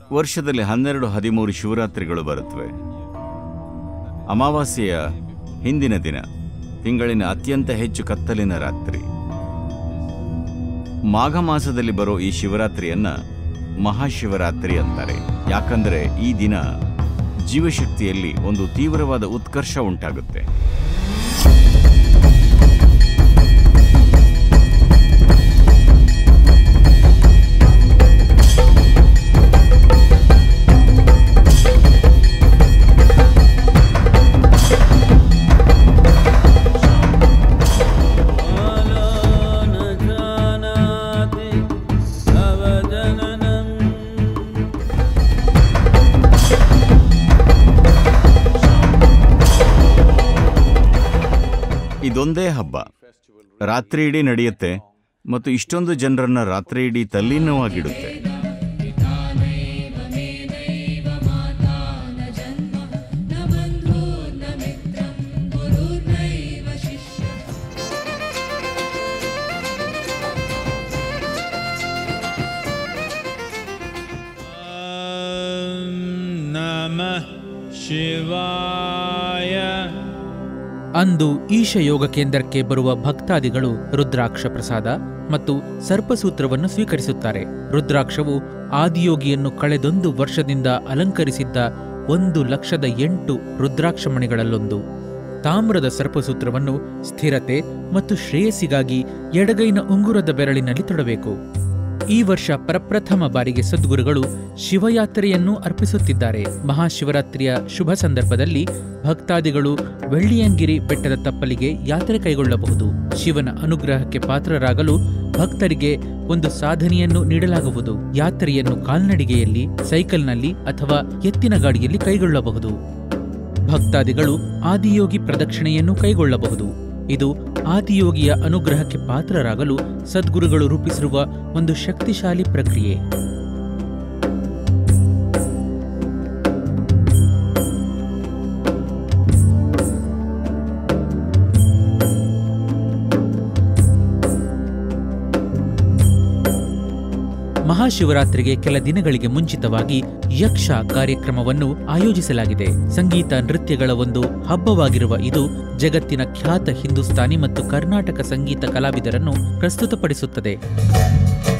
ವರ್ಷದಲ್ಲಿ ಹನ್ನೆರಡು ಹದಿಮೂರು ಶಿವರಾತ್ರಿಗಳು ಬರುತ್ತವೆ ಅಮಾವಾಸ್ಯೆಯ ಹಿಂದಿನ ದಿನ ತಿಂಗಳಿನ ಅತ್ಯಂತ ಹೆಚ್ಚು ಕತ್ತಲಿನ ರಾತ್ರಿ ಮಾಘ ಮಾಸದಲ್ಲಿ ಬರೋ ಈ ಶಿವರಾತ್ರಿಯನ್ನ ಮಹಾಶಿವರಾತ್ರಿ ಅಂತಾರೆ ಯಾಕಂದ್ರೆ ಈ ದಿನ ಜೀವಶಕ್ತಿಯಲ್ಲಿ ಒಂದು ತೀವ್ರವಾದ ಉತ್ಕರ್ಷ ಉಂಟಾಗುತ್ತೆ न जानाति अवजननम् ಇದೊಂದೇ ಹಬ್ಬ ರಾತ್ರಿ ಇಡೀ ನಡೆಯುತ್ತೆ ಮತ್ತು ಇಷ್ಟೊಂದು ಜನರನ್ನ ರಾತ್ರಿ ಇಡೀ ತಲ್ಲೀನವಾಗಿಡುತ್ತೆ ॐ नमः शिवाय ಅಂದು ಈಶ ಯೋಗ ಕೇಂದ್ರಕ್ಕೆ ಬರುವ ಭಕ್ತಾದಿಗಳು ರುದ್ರಾಕ್ಷ ಪ್ರಸಾದ ಮತ್ತು ಸರ್ಪಸೂತ್ರವನ್ನು ಸ್ವೀಕರಿಸುತ್ತಾರೆ ರುದ್ರಾಕ್ಷವು ಆದಿಯೋಗಿಯನ್ನು ಕಳೆದೊಂದು ವರ್ಷದಿಂದ ಅಲಂಕರಿಸಿದ್ದ ಒಂದು ಲಕ್ಷದ ಎಂಟು ರುದ್ರಾಕ್ಷಮಣಿಗಳಲ್ಲೊಂದು ತಾಮ್ರದ ಸರ್ಪಸೂತ್ರವನ್ನು ಸ್ಥಿರತೆ ಮತ್ತು ಶ್ರೇಯಸ್ಸಿಗಾಗಿ ಎಡಗೈನ ಉಂಗುರದ ಬೆರಳಿನಲ್ಲಿ ತೊಡಬೇಕು ಈ ವರ್ಷ ಪ್ರಪ್ರಥಮ ಬಾರಿಗೆ ಸದ್ಗುರುಗಳು ಶಿವಯಾತ್ರೆಯನ್ನು ಅರ್ಪಿಸುತ್ತಿದ್ದಾರೆ ಮಹಾಶಿವರಾತ್ರಿಯ ಶುಭ ಸಂದರ್ಭದಲ್ಲಿ ಭಕ್ತಾದಿಗಳು ಬೆಳ್ಳಿಯಂಗಿರಿ ಬೆಟ್ಟದ ತಪ್ಪಲಿಗೆ ಯಾತ್ರೆ ಕೈಗೊಳ್ಳಬಹುದು ಶಿವನ ಅನುಗ್ರಹಕ್ಕೆ ಪಾತ್ರರಾಗಲು ಭಕ್ತರಿಗೆ ಒಂದು ಸಾಧನೆಯನ್ನು ನೀಡಲಾಗುವುದು ಯಾತ್ರೆಯನ್ನು ಕಾಲ್ನಡಿಗೆಯಲ್ಲಿ ಸೈಕಲ್ನಲ್ಲಿ ಅಥವಾ ಎತ್ತಿನ ಗಾಡಿಯಲ್ಲಿ ಕೈಗೊಳ್ಳಬಹುದು ಭಕ್ತಾದಿಗಳು ಆದಿಯೋಗಿ ಪ್ರದಕ್ಷಿಣೆಯನ್ನು ಕೈಗೊಳ್ಳಬಹುದು ಇದು ಆದಿಯೋಗಿಯ ಅನುಗ್ರಹಕ್ಕೆ ಪಾತ್ರರಾಗಲು ಸದ್ಗುರುಗಳು ರೂಪಿಸಿರುವ ಒಂದು ಶಕ್ತಿಶಾಲಿ ಪ್ರಕ್ರಿಯೆ ಮಹಾಶಿವರಾತ್ರಿಗೆ ಕೆಲ ದಿನಗಳಿಗೆ ಮುಂಚಿತವಾಗಿ ಯಕ್ಷ ಕಾರ್ಯಕ್ರಮವನ್ನು ಆಯೋಜಿಸಲಾಗಿದೆ ಸಂಗೀತ ನೃತ್ಯಗಳ ಒಂದು ಹಬ್ಬವಾಗಿರುವ ಇದು ಜಗತ್ತಿನ ಖ್ಯಾತ ಹಿಂದೂಸ್ತಾನಿ ಮತ್ತು ಕರ್ನಾಟಕ ಸಂಗೀತ ಕಲಾವಿದರನ್ನು ಪ್ರಸ್ತುತಪಡಿಸುತ್ತದೆ